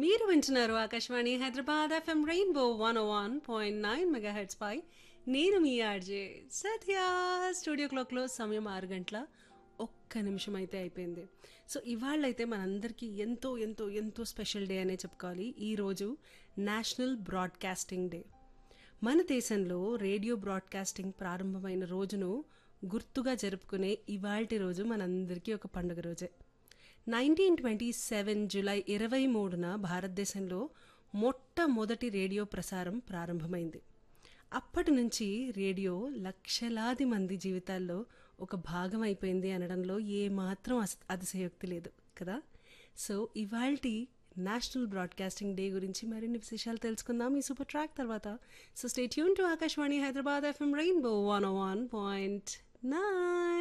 మీరు వింటున్నారు Akashvani Hyderabad FM rainbow one one point nine mega hits పై నేను మీ ఆర్జే సత్య స్టూడియో క్లాక్లో సమయం ఆరు గంటల ఒక్క నిమిషం అయితే అయిపోయింది సో ఇవాళైతే మనందరికీ ఎంతో ఎంతో ఎంతో స్పెషల్ డే అనే చెప్పుకోవాలి ఈరోజు నేషనల్ బ్రాడ్కాస్టింగ్ డే మన దేశంలో రేడియో బ్రాడ్కాస్టింగ్ ప్రారంభమైన రోజును గుర్తుగా జరుపుకునే ఇవాల్టి రోజు మనందరికీ ఒక పండుగ రోజే నైన్టీన్ ట్వంటీ సెవెన్ జూలై ఇరవై మూడున భారతదేశంలో మొట్టమొదటి రేడియో ప్రసారం ప్రారంభమైంది అప్పటి నుంచి రేడియో లక్షలాది మంది జీవితాల్లో ఒక భాగం అయిపోయింది అనడంలో ఏమాత్రం అస్ అతిశయోక్తి లేదు కదా సో ఇవాల్టి నేషనల్ బ్రాడ్కాస్టింగ్ డే గురించి మరిన్ని విశేషాలు తెలుసుకుందాం ఈ సూపర్ ట్రాక్ తర్వాత so stay tune to Akashvani Hyderabad FM rainbow one one point nine